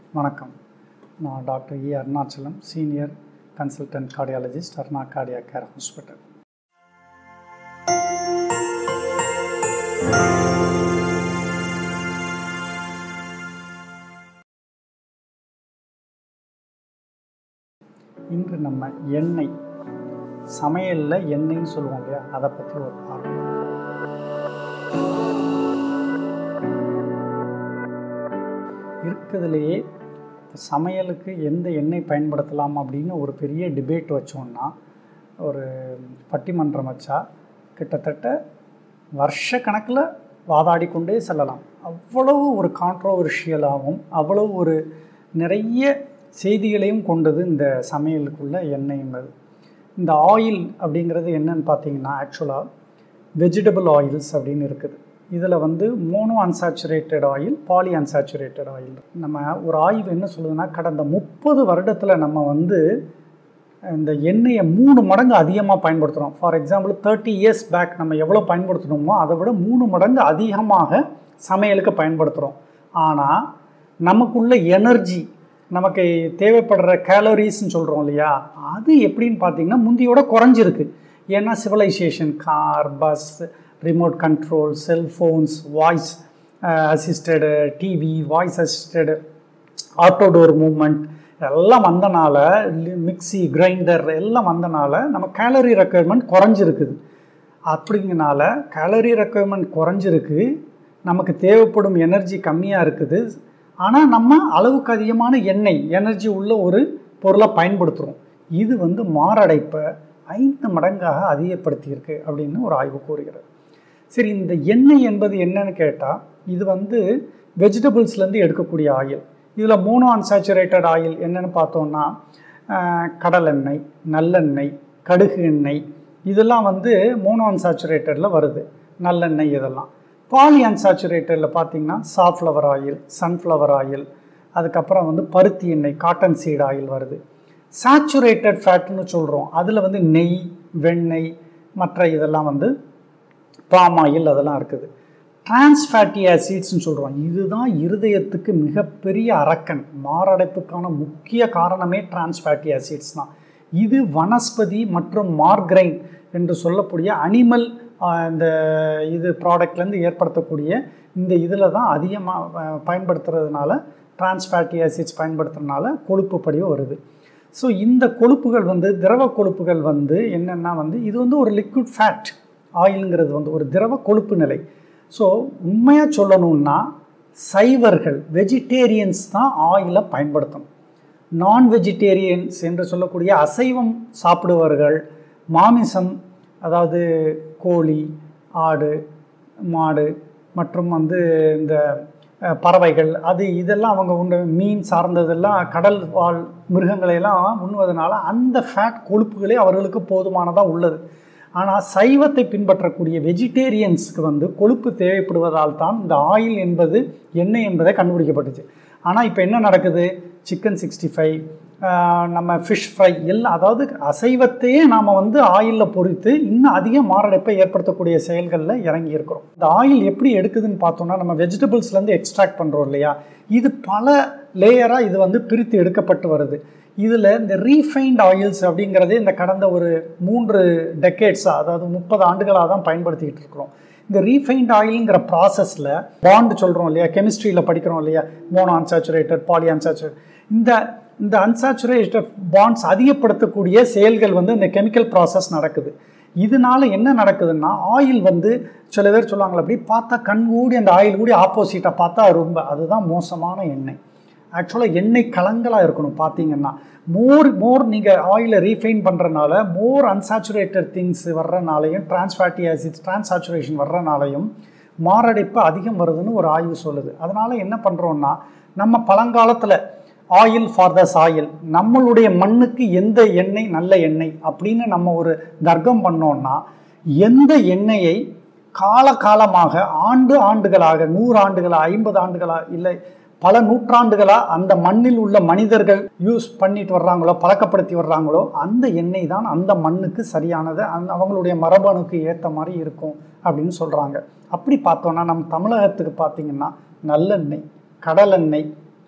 வணக்கம் நான் doctor E Arunachalam senior consultant cardiologist Aruna cardia care hospital இன்று நம்ம எண்ணெய் சமையலில் எண்ணெய்ன்னு சொல்லுவோம் இல்லையா அதை பற்றி ஒரு பார்க்கலாம் இருக்கிறதுலையே சமையலுக்கு எந்த எண்ணெய் பயன்படுத்தலாம் அப்படின்னு ஒரு பெரிய டிபேட் வச்சோம்னா ஒரு பட்டிமன்றம் வச்சா கிட்டத்தட்ட வருஷ கணக்கில் வாதாடி கொண்டே செல்லலாம் அவ்வளவு ஒரு கான்ட்ரோவர்ஷியலாகவும் அவ்வளவு ஒரு நிறைய செய்திகளையும் கொண்டது இந்த சமையலுக்குள்ள எண்ணெய்ங்கிறது இந்த ஆயில் அப்படிங்கிறது என்னன்னு பார்த்தீங்கன்னா ஆக்சுவலாக வெஜிடபிள் ஆயில்ஸ் அப்படின்னு இருக்குது இதில் வந்து monounsaturated oil polyunsaturated oil நம்ம ஒரு ஆய்வு என்ன சொல்லுதுன்னா கடந்த முப்பது வருடத்தில் நம்ம வந்து இந்த எண்ணெயை மூணு மடங்கு அதிகமாக பயன்படுத்துகிறோம் for example thirty years back நம்ம எவ்வளோ பயன்படுத்தணுமோ அதை விட மூணு மடங்கு அதிகமாக சமையலுக்கு பயன்படுத்துகிறோம் ஆனால் நமக்குள்ள எனர்ஜி நமக்கு தேவைப்படுற கேலரிஸ்ன்னு சொல்கிறோம் இல்லையா அது எப்படின்னு பார்த்தீங்கன்னா முந்தியோட குறைஞ்சிருக்கு ஏன்னா civilization car bus remote control cellphones voice assisted TV voice assisted auto door movement எல்லாம் வந்தனால மிக்சி கிரைண்டர் எல்லாம் வந்தனால நம்ம கேலரி ரெக்குயர்மெண்ட் குறைஞ்சிருக்குது அப்படிங்கனால கேலரி ரெக்குயர்மெண்ட் குறைஞ்சிருக்கு நமக்கு தேவைப்படும் எனர்ஜி கம்மியாக இருக்குது ஆனால் நம்ம அளவுக்கு அதிகமான எண்ணெய் எனர்ஜி உள்ள ஒரு பொருளை பயன்படுத்துகிறோம் இது வந்து மாரடைப்பை ஐந்து மடங்காக அதிகப்படுத்தியிருக்கு அப்படின்னு ஒரு ஆய்வு கூறுகிறது சரி இந்த எண்ணெய் என்பது என்னன்னு கேட்டால் இது வந்து வெஜிடபிள்ஸ்லேருந்து எடுக்கக்கூடிய ஆயில் இதில் மோனோ அன்சாச்சுரேட்டட் ஆயில் என்னென்னு பார்த்தோம்னா கடலெண்ணெய் நல்லெண்ணெய் கடுகு எண்ணெய் இதெல்லாம் வந்து மோனோ அன்சாச்சுரேட்டடில் வருது நல்லெண்ணெய் இதெல்லாம் பாலி அன்சாச்சுரேட்டடில் பார்த்தீங்கன்னா சாஃப்ளவர் ஆயில் சன்ஃப்ளவர் ஆயில் அதுக்கப்புறம் வந்து பருத்தி எண்ணெய் காட்டன் சீட் ஆயில் வருது சேச்சுரேட்டட் ஃபேட்னு சொல்கிறோம் அதில் வந்து நெய் வெண்ணெய் மற்ற இதெல்லாம் வந்து பாம் ஆயில் அதெல்லாம் இருக்குது டிரான்ஸ் ஃபேட்டி ஆசிட்ஸ்னு சொல்கிறோம் இதுதான் இருதயத்துக்கு மிகப்பெரிய அரக்கன் மாரடைப்புக்கான முக்கிய காரணமே டிரான்ஸ் ஃபேட்டி ஆசிட்ஸ் தான் இது வனஸ்பதி மற்றும் மார்க்ரைன் என்று சொல்லக்கூடிய அனிமல் இந்த இது ப்ராடக்ட்லேருந்து ஏற்படுத்தக்கூடிய இந்த இதில் தான் அதிகமாக பயன்படுத்துறதுனால டிரான்ஸ் ஃபேட்டி ஆசிட்ஸ் பயன்படுத்துறதுனால கொழுப்பு படிவு வருது ஸோ இந்த கொழுப்புகள் வந்து திரவ கொழுப்புகள் வந்து என்னென்னா வந்து இது வந்து ஒரு லிக்விட் ஃபேட் ஆயிலுங்கிறது வந்து ஒரு திரவ கொழுப்பு நிலை ஸோ உண்மையாக சொல்லணும்னா சைவர்கள் வெஜிடேரியன்ஸ் தான் ஆயிலை பயன்படுத்தணும் நான் வெஜிடேரியன்ஸ் என்று சொல்லக்கூடிய அசைவம் சாப்பிடுவர்கள் மாமிசம் அதாவது கோழி ஆடு மாடு மற்றும் வந்து இந்த பறவைகள் அது இதெல்லாம் அவங்க உண்டு மீன் சார்ந்ததெல்லாம் கடல் வாழ் மிருகங்களையெல்லாம் உண்ணுவதனால அந்த ஃபேட் கொழுப்புகளே அவர்களுக்கு போதுமானதாக உள்ளது ஆனால் சைவத்தை பின்பற்றக்கூடிய வெஜிடேரியன்ஸுக்கு வந்து கொழுப்பு தேவைப்படுவதால் தான் இந்த ஆயில் என்பது எண்ணெய் என்பதை கண்டுபிடிக்கப்பட்டுச்சு ஆனால் இப்போ என்ன நடக்குது சிக்கன் சிக்ஸ்டி ஃபைவ் நம்ம ஃபிஷ் ஃப்ரை எல்லாம் அதாவது அசைவத்தையே நாம் வந்து ஆயிலில் பொறித்து இன்னும் அதிக மாரடைப்பை ஏற்படுத்தக்கூடிய செயல்களில் இறங்கி இருக்கிறோம் இந்த ஆயில் எப்படி எடுக்குதுன்னு பார்த்தோம்னா நம்ம வெஜிடபிள்ஸ்லேருந்து எக்ஸ்ட்ராக்ட் பண்ணுறோம் இல்லையா இது பல லேயராக இது வந்து பிரித்து எடுக்கப்பட்டு வருது இதில் இந்த ரீஃபைன்ட் ஆயில்ஸ் அப்படிங்கிறதே இந்த கடந்த ஒரு மூன்று டெக்கேட்ஸாக அதாவது முப்பது ஆண்டுகளாக தான் பயன்படுத்திக்கிட்டு இருக்கிறோம் இந்த ரீஃபைன்ட் ஆயிலுங்கிற ப்ராசஸில் பாண்டு சொல்கிறோம் இல்லையா கெமிஸ்ட்ரியில் படிக்கிறோம் இல்லையா மோனோ அன்சாச்சுரேட்டட் பாலி அன்சாச்சுரேட் இந்த இந்த அன்சாச்சுரேட்டட் பாண்ட்ஸ் அதிகப்படுத்தக்கூடிய செயல்கள் வந்து இந்த கெமிக்கல் ப்ராசஸ் நடக்குது இதனால என்ன நடக்குதுன்னா ஆயில் வந்து சில பேர் சொல்லுவாங்களே அப்படி பார்த்தா கண் கூடி அந்த ஆயில் கூடி ஆப்போசிட்டாக பார்த்தா ரொம்ப அதுதான் மோசமான எண்ணெய் ஆக்சுவலாக எண்ணெய் கலங்களாக இருக்கணும் பார்த்தீங்கன்னா மோர் மோர் நீங்கள் ஆயிலை ரீஃபைன் பண்ணுறனால மோர் அன்சாச்சுரேட்டட் திங்ஸ் வர்றனாலையும் டிரான்ஸ்ஃபேட்டி ஆசிட்ஸ் டிரான்சாச்சுரேஷன் வர்றனாலையும் மாரடைப்பு அதிகம் வருதுன்னு ஒரு ஆய்வு சொல்லுது அதனால் என்ன பண்ணுறோன்னா நம்ம பழங்காலத்தில் ஆயில் ஃபார் த சாயில் நம்மளுடைய மண்ணுக்கு எந்த எண்ணெய் நல்ல எண்ணெய் அப்படின்னு நம்ம ஒரு தர்க்கம் பண்ணோம்னா எந்த எண்ணெயை காலகாலமாக ஆண்டு ஆண்டுகளாக நூறு ஆண்டுகளாக ஐம்பது ஆண்டுகளாக இல்லை பல நூற்றாண்டுகளாக அந்த மண்ணில் உள்ள மனிதர்கள் யூஸ் பண்ணிட்டு வர்றாங்களோ பழக்கப்படுத்தி வர்றாங்களோ அந்த எண்ணெய் தான் அந்த மண்ணுக்கு சரியானது அந்த அவங்களுடைய மரபணுக்கு ஏற்ற மாதிரி இருக்கும் அப்படின்னு சொல்கிறாங்க அப்படி பார்த்தோன்னா நம்ம தமிழகத்துக்கு பார்த்திங்கன்னா நல்லெண்ணெய் கடலெண்ணெய்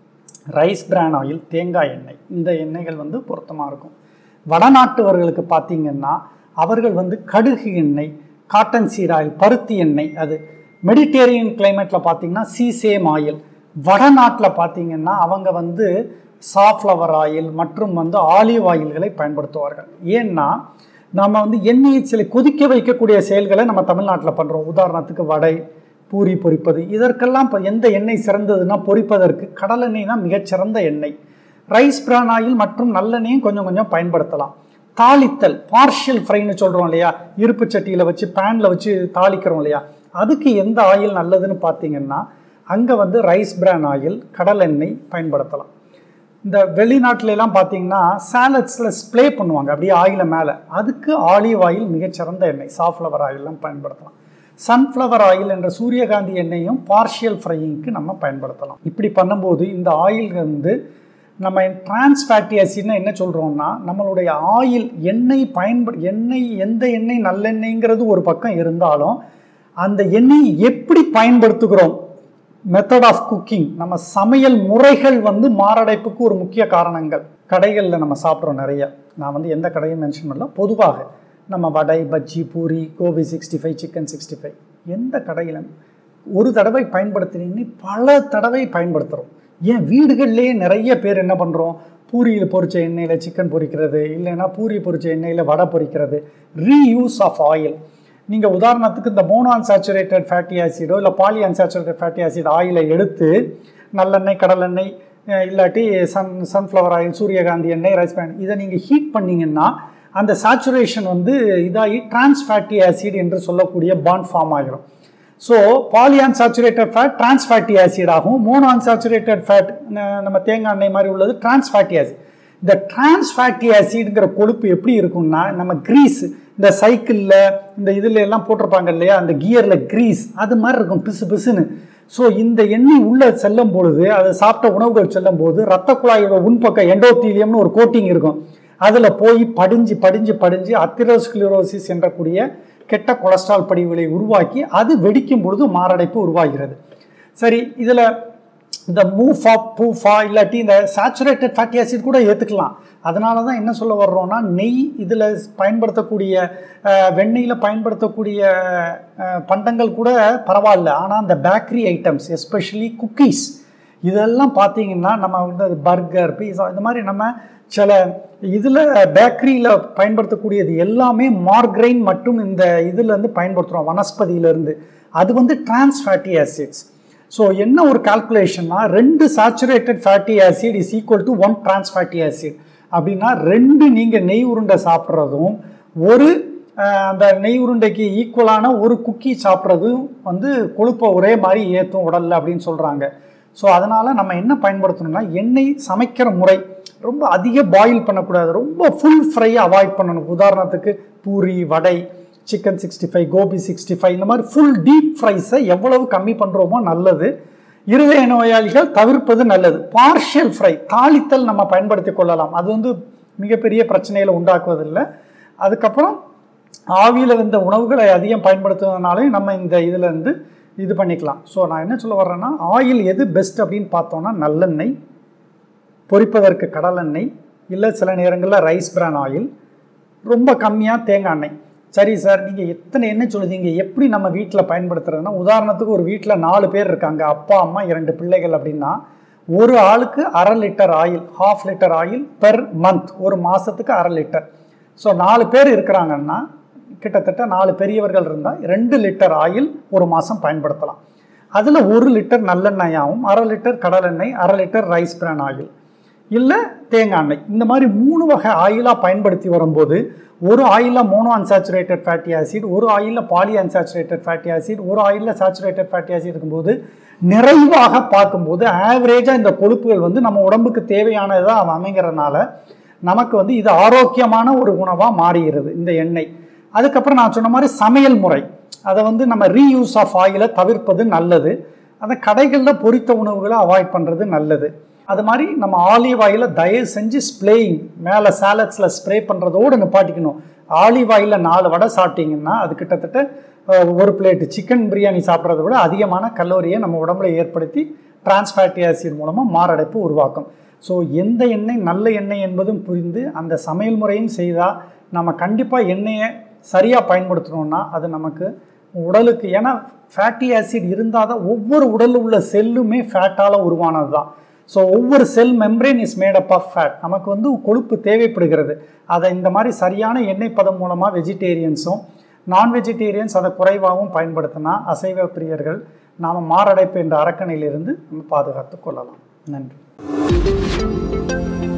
ரைஸ் பிரான் ஆயில் தேங்காய் எண்ணெய் இந்த எண்ணெய்கள் வந்து பொருத்தமாக இருக்கும் வடநாட்டவர்களுக்கு பார்த்தீங்கன்னா அவர்கள் வந்து கடுகு எண்ணெய் காட்டன் சீட் ஆயில் பருத்தி எண்ணெய் அது மெடிடேரியன் கிளைமேட்டில் பார்த்தீங்கன்னா சீசேம் ஆயில் வடநாட்டில் பார்த்தீங்கன்னா அவங்க வந்து சாஃப்ளவர் ஆயில் மற்றும் வந்து ஆலிவ் ஆயில்களை பயன்படுத்துவார்கள் ஏன்னா நம்ம வந்து எண்ணெயை சில கொதிக்க வைக்கக்கூடிய செயல்களை நம்ம தமிழ்நாட்டில் பண்ணுறோம் உதாரணத்துக்கு வடை பூரி பொரிப்பது இதற்கெல்லாம் இப்போ எந்த எண்ணெய் சிறந்ததுன்னா பொரிப்பதற்கு கடலெண்ணெய் தான் மிகச்சிறந்த எண்ணெய் ரைஸ் பிரான் ஆயில் மற்றும் நல்லெண்ணெயும் கொஞ்சம் கொஞ்சம் பயன்படுத்தலாம் தாளித்தல் பார்ஷியல் ஃப்ரைன்னு சொல்கிறோம் இல்லையா இருப்பு சட்டியில் வச்சு பேனில் வச்சு தாளிக்கிறோம் இல்லையா அதுக்கு எந்த ஆயில் நல்லதுன்னு பார்த்தீங்கன்னா அங்கே வந்து ரைஸ் பிரான் ஆயில் கடலெண்ணெய் பயன்படுத்தலாம் இந்த வெளிநாட்டுல எல்லாம் பார்த்தீங்கன்னா சாலட்ஸில் ஸ்ப்ளே பண்ணுவாங்க அப்படியே ஆயில மேலே அதுக்கு ஆலிவ் ஆயில் மிகச்சிறந்த எண்ணெய் சாஃப்ளவர் ஆயிலெலாம் பயன்படுத்தலாம் சன்ஃப்ளவர் ஆயில் என்ற சூரியகாந்தி எண்ணெயும் பார்ஷியல் ஃப்ரையிங்க்கு நம்ம பயன்படுத்தலாம் இப்படி பண்ணும்போது இந்த ஆயில் வந்து நம்ம டிரான்ஸ் ஃபேட்டி ஆசிட்னா என்ன சொல்கிறோம்னா நம்மளுடைய ஆயில் எண்ணெய் பயன்படு எண்ணெய் எந்த எண்ணெய் நல்லெண்ணெய்ங்கிறது ஒரு பக்கம் இருந்தாலும் அந்த எண்ணெயை எப்படி பயன்படுத்துகிறோம் மெத்தட் ஆஃப் குக்கிங் நம்ம சமையல் முறைகள் வந்து மாரடைப்புக்கு ஒரு முக்கிய காரணங்கள் கடைகளில் நம்ம சாப்பிட்றோம் நிறைய நான் வந்து எந்த கடையும் மென்ஷன் பண்ணல பொதுவாக நம்ம vada bajji puri gobi sixty five chicken sixty five எந்த கடையிலும் ஒரு தடவை பயன்படுத்தினீங்கன்னு பல தடவை பயன்படுத்துகிறோம் ஏன் வீடுகள்லேயே நிறைய பேர் என்ன பண்ணுறோம் பூரியில் பொரிச்ச எண்ணெயில் சிக்கன் பொரிக்கிறது இல்லைன்னா பூரி பொரிச்ச எண்ணெயில் வடை பொரிக்கிறது ரீயூஸ் ஆஃப் ஆயில் நீங்கள் உதாரணத்துக்கு இந்த மோனோ அன்சாச்சுரேட்டட் ஃபேட்டி ஆசிடோ இல்லை பாலி அன்சாச்சுரேட்டட் ஃபேட்டி ஆசிட் ஆயிலை எடுத்து நல்லெண்ணெய் கடலெண்ணெய் அஹ் இல்லாட்டி சன் சன்ஃப்ளவர் ஆயில் சூரியகாந்தி எண்ணெய் ரைஸ் பேன் இதை நீங்கள் ஹீட் பண்ணிங்கன்னா அந்த சேச்சுரேஷன் வந்து இதாகி டிரான்ஸ் ஃபேட்டி ஆசிட் என்று சொல்லக்கூடிய பாண்ட் ஃபார்ம் ஆகிரும் so poly unsaturated fat trans fatty acid ஆகும் மோனோ அன்சாச்சுரேட்டட் ஃபேட் நம்ம தேங்காய் எண்ணெய் மாதிரி உள்ளது டிரான்ஸ் ஃபேட்டி ஆசிட் இந்த டிரான்ஸ் ஃபேட்டி ஆசிட்ங்கிற கொழுப்பு எப்படி இருக்கும்னா நம்ம கிரீஸ் இந்த சைக்கிளில் இந்த இதில் எல்லாம் போட்டிருப்பாங்க இல்லையா அந்த கியரில் கிரீஸ் அது மாதிரி இருக்கும் பிசு பிசுன்னு ஸோ இந்த எண்ணெய் உள்ளே செல்லும் பொழுது அதை சாப்பிட்ட உணவுகள் செல்லும் போது ரத்த குழாயோட உன்பக்கம் எண்டோத்தீலியம்னு ஒரு கோட்டிங் இருக்கும் அதில் போய் படிஞ்சு படிஞ்சு படிஞ்சு அத்திரோஸ்கிலரோசிஸ் என்றக்கூடிய கெட்ட கொலஸ்ட்ரால் படிவுகளை உருவாக்கி அது வெடிக்கும் பொழுது மாரடைப்பு உருவாகிறது சரி இதில் இந்த மூஃபா பூஃபா இல்லாட்டி இந்த சேச்சுரேட்டட் ஃபேட்டி ஆசிட் கூட ஏற்றுக்கலாம் அதனால தான் என்ன சொல்ல வர்றோம்னா நெய் இதில் பயன்படுத்தக்கூடிய அஹ், வெண்ணெயில் பயன்படுத்தக்கூடிய அஹ், பண்டங்கள் கூட பரவாயில்ல ஆனால் அந்த பேக்கரி ஐட்டம்ஸ் எஸ்பெஷலி குக்கீஸ் இதெல்லாம் பார்த்தீங்கன்னா நம்ம வந்து பர்கர் பீஸா இந்த மாதிரி நம்ம சில இதில் பேக்கரியில் பயன்படுத்தக்கூடியது எல்லாமே மார்க்ரைன் மற்றும் இந்த இதில் இருந்து பயன்படுத்துகிறோம் வனஸ்பதியிலேருந்து அது வந்து டிரான்ஸ் ஃபேட்டி ஆசிட்ஸ் ஸோ என்ன ஒரு கால்குலேஷன்னா ரெண்டு saturated fatty acid is equal to one trans fatty acid அப்படின்னா ரெண்டு நீங்கள் நெய் உருண்டை சாப்பிட்றதும் ஒரு அஹ், அந்த நெய் உருண்டைக்கு ஈக்குவலான ஒரு குக்கி சாப்பிட்றதும் வந்து கொழுப்பை ஒரே மாதிரி ஏற்றும் உடல்ல அப்படின்னு சொல்கிறாங்க ஸோ அதனால் நம்ம என்ன பயன்படுத்தணும்னா எண்ணெய் சமைக்கிற முறை ரொம்ப அதிக பாயில் பண்ணக்கூடாது ரொம்ப ஃபுல் ஃப்ரையை அவாய்ட் பண்ணணும் உதாரணத்துக்கு puri vada chicken sixty five gobi sixty five இந்த மாதிரி ஃபுல் டீப் ஃப்ரைஸை எவ்வளவு கம்மி பண்ணுறோமோ நல்லது இருதய நோயாளிகள் தவிர்ப்பது நல்லது பார்ஷியல் ஃப்ரை தாளித்தல் நம்ம பயன்படுத்தி கொள்ளலாம் அது வந்து மிகப்பெரிய பிரச்சனைகளை உண்டாக்குவதில்லை அதுக்கப்புறம் ஆவியில் வந்த உணவுகளை அதிகம் பயன்படுத்துவதனாலே நம்ம இந்த இதில் இருந்து இது பண்ணிக்கலாம் ஸோ நான் என்ன சொல்ல வர்றேன்னா ஆயில் எது பெஸ்ட் அப்படின்னு பார்த்தோன்னா நல்லெண்ணெய் பொரிப்பதற்கு கடலெண்ணெய் இல்லை சில நேரங்களில் ரைஸ் பிரான் ஆயில் ரொம்ப கம்மியாக தேங்காய் எண்ணெய் சரி சார் நீங்கள் எத்தனை எண்ணெய் சொல்லுதீங்க எப்படி நம்ம வீட்டில் பயன்படுத்துறதுன்னா உதாரணத்துக்கு ஒரு வீட்டில் நாலு பேர் இருக்காங்க அப்பா அம்மா இரண்டு பிள்ளைகள் அப்படின்னா ஒரு ஆளுக்கு அரை litre oil half litre oil per month ஒரு மாதத்துக்கு அரை லிட்டர் ஸோ நாலு பேர் இருக்கிறாங்கன்னா கிட்டத்தட்ட நாலு பெரியவர்கள் இருந்தால் ரெண்டு லிட்டர் ஆயில் ஒரு மாதம் பயன்படுத்தலாம் அதில் ஒரு லிட்டர் நல்லெண்ணெயாகவும் அரை லிட்டர் கடலெண்ணெய் அரை லிட்டர் ரைஸ் பிரான் ஆயில் இல்லை தேங்காய் எண்ணெய் இந்த மாதிரி மூணு வகை ஆயிலாக பயன்படுத்தி வரும்போது ஒரு ஆயிலில் மோனோ அன்சாச்சுரேட்டட் ஃபேட்டி ஆசிட் ஒரு ஆயிலில் பாலி அன்சாச்சுரேட்டட் ஃபேட்டி ஆசிட் ஒரு ஆயிலில் சாச்சுரேட்டட் ஃபேட்டி ஆசிட் இருக்கும்போது நிறைவாக பார்க்கும்போது ஆவரேஜாக இந்த கொழுப்புகள் வந்து நம்ம உடம்புக்கு தேவையானதாக அமைங்கிறதுனால நமக்கு வந்து இது ஆரோக்கியமான ஒரு உணவாக மாறுகிறது இந்த எண்ணெய் அதுக்கப்புறம் நான் சொன்ன மாதிரி சமையல் முறை அதை வந்து நம்ம ரீயூஸ் ஆஃப் ஆயிலை தவிர்ப்பது நல்லது அந்த கடைகளில் பொரித்த உணவுகளை அவாய்ட் பண்ணுறது நல்லது அது மாதிரி நம்ம ஆலிவ் ஆயிலை தயவு செஞ்சு ஸ்ப்ரேயிங் மேலே சாலட்ஸில் ஸ்ப்ரே பண்ணுறதோடு நிப்பாட்டிக்கணும் ஆலிவ் ஆயிலில் நாலு வடை சாப்பிட்டீங்கன்னா அது கிட்டத்தட்ட அஹ், ஒரு பிளேட் சிக்கன் பிரியாணி சாப்பிட்றத விட அதிகமான கலோரியை நம்ம உடம்புல ஏற்படுத்தி டிரான்ஸ் ஃபேட்டி ஆசிட் மூலமாக மாரடைப்பு உருவாக்கும் ஸோ எந்த எண்ணெய் நல்ல எண்ணெய் என்பதும் புரிந்து அந்த சமையல் முறையும் செய்தால் நம்ம கண்டிப்பாக எண்ணெயை சரியாக பயன்படுத்தணும்னா அது நமக்கு உடலுக்கு ஏன்னா ஃபேட்டி ஆசிட் இருந்தால் தான் ஒவ்வொரு உடலில் உள்ள செல்லுமே ஃபேட்டால் உருவானது தான் ஸோ ஒவ்வொரு cell membrane is made up of fat நமக்கு வந்து கொழுப்பு தேவைப்படுகிறது அதை இந்த மாதிரி சரியான எண்ணெய் பதம் மூலமாக வெஜிடேரியன்ஸும் நான் வெஜிடேரியன்ஸ் அதை குறைவாகவும் பயன்படுத்தினா அசைவ பிரியர்கள் நாம் மாரடைப்பு என்ற அரக்கணையிலிருந்து நம்ம பாதுகாத்து கொள்ளலாம் நன்றி